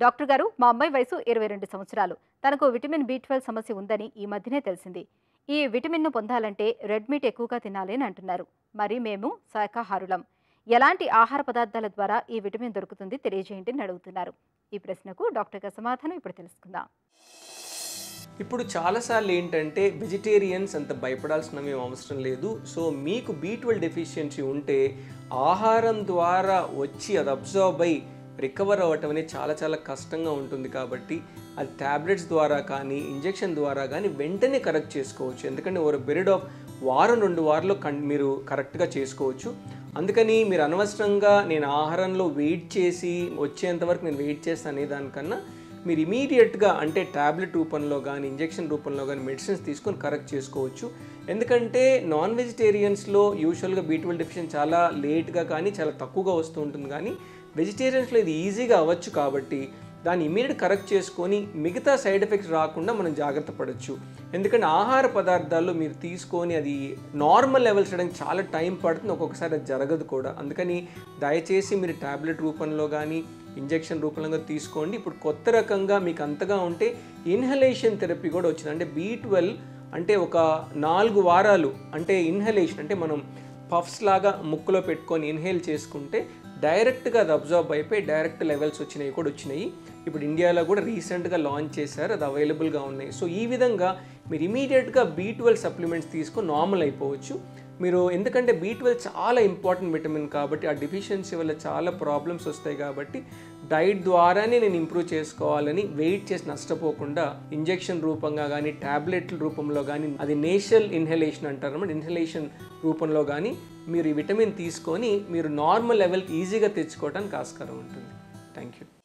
doctor గారు మా అమ్మాయి వయసు ఇరవై రెండు సంవత్సరాలు తనకు విటమిన్ బి ట్వెల్వ్ సమస్య ఉందని ఈ మధ్యనే తెలిసింది ఈ విటమిన్ను పొందాలంటే రెడ్ మీట్ ఎక్కువగా తినాలి అని అంటున్నారు మరి మేము శాకాహారులం ఎలాంటి ఆహార పదార్థాల ద్వారా ఈ విటమిన్ దొరుకుతుంది తెలియజేయండి అని అడుగుతున్నారు ఈ ప్రశ్నకు డాక్టర్ గారి సమాధానం ఇప్పుడు తెలుసుకుందాం ఇప్పుడు చాలాసార్లు ఏంటంటే వెజిటేరియన్స్ అంత భయపడాల్సిన ఏం అవసరం లేదు సో మీకు బీ ట్వెల్వ్ డెఫిషియన్సీ ఉంటే ఆహారం ద్వారా వచ్చి అది అబ్జర్వ్ అయి రికవర్ అవ్వటం అనేది చాలా చాలా కష్టంగా ఉంటుంది కాబట్టి అది ట్యాబ్లెట్స్ ద్వారా కానీ ఇంజెక్షన్ ద్వారా కానీ వెంటనే కరెక్ట్ చేసుకోవచ్చు ఎందుకంటే ఓవర్ పీరియడ్ ఆఫ్ వారం రెండు వారాల్లో కన్ మీరు కరెక్ట్గా చేసుకోవచ్చు అందుకని మీరు అనవసరంగా నేను ఆహారంలో వెయిట్ చేసి వచ్చేంత వరకు నేను వెయిట్ చేస్తాను అనే దానికన్నా మీరు ఇమీడియట్గా అంటే ట్యాబ్లెట్ రూపంలో కానీ ఇంజెక్షన్ రూపంలో కానీ మెడిసిన్స్ తీసుకొని కరెక్ట్ చేసుకోవచ్చు ఎందుకంటే నాన్ వెజిటేరియన్స్లో యూజువల్గా బీ ట్వెల్వ్ డెఫిషియన్ చాలా లేట్గా కానీ చాలా తక్కువగా వస్తూ ఉంటుంది కానీ వెజిటేరియన్స్లో ఇది ఈజీగా అవ్వచ్చు కాబట్టి దాన్ని ఇమీడియట్ కరెక్ట్ చేసుకొని మిగతా సైడ్ ఎఫెక్ట్స్ రాకుండా మనం జాగ్రత్త పడవచ్చు ఎందుకంటే ఆహార పదార్థాల్లో మీరు తీసుకొని అది నార్మల్ లెవెల్స్ చేయడానికి చాలా టైం పడుతుంది ఒక్కొక్కసారి అది జరగదు కూడా అందుకని దయచేసి మీరు ట్యాబ్లెట్ రూపంలో కానీ ఇంజెక్షన్ రూపంలో కానీ తీసుకోండి ఇప్పుడు కొత్త రకంగా మీకు అంతగా ఉంటే ఇన్హలేషన్ థెరపీ కూడా వచ్చింది అంటే బీ ట్వెల్వ్ అంటే ఒక నాలుగు వారాలు అంటే ఇన్హలేషన్ అంటే మనం పఫ్స్ లాగా ముక్కులో పెట్టుకొని ఇన్హేల్ చేసుకుంటే డైరెక్ట్గా అది అబ్జర్వ్ అయిపోయి డైరెక్ట్ లెవెల్స్ వచ్చినాయి కూడా వచ్చినాయి ఇప్పుడు ఇండియాలో కూడా రీసెంట్గా లాంచ్ చేశారు అది అవైలబుల్గా ఉన్నాయి సో ఈ విధంగా మీరు ఇమీడియట్గా బీ ట్వెల్వ్ సప్లిమెంట్స్ తీసుకొని నార్మల్ అయిపోవచ్చు మీరు ఎందుకంటే బీ ట్వెల్వ్ చాలా ఇంపార్టెంట్ విటమిన్ కాబట్టి ఆ డిఫిషియన్సీ వల్ల చాలా ప్రాబ్లమ్స్ వస్తాయి కాబట్టి డైట్ ద్వారానే నేను ఇంప్రూవ్ చేసుకోవాలని వెయిట్ చేసి నష్టపోకుండా ఇంజెక్షన్ రూపంగా కానీ ట్యాబ్లెట్ల రూపంలో కానీ అది నేషనల్ ఇన్హలేషన్ అంటారు అన్నమాట ఇన్హలేషన్ రూపంలో కానీ మీరు ఈ విటమిన్ తీసుకొని మీరు నార్మల్ లెవెల్కి ఈజీగా తెచ్చుకోవడానికి ఆస్కారం ఉంటుంది థ్యాంక్ యూ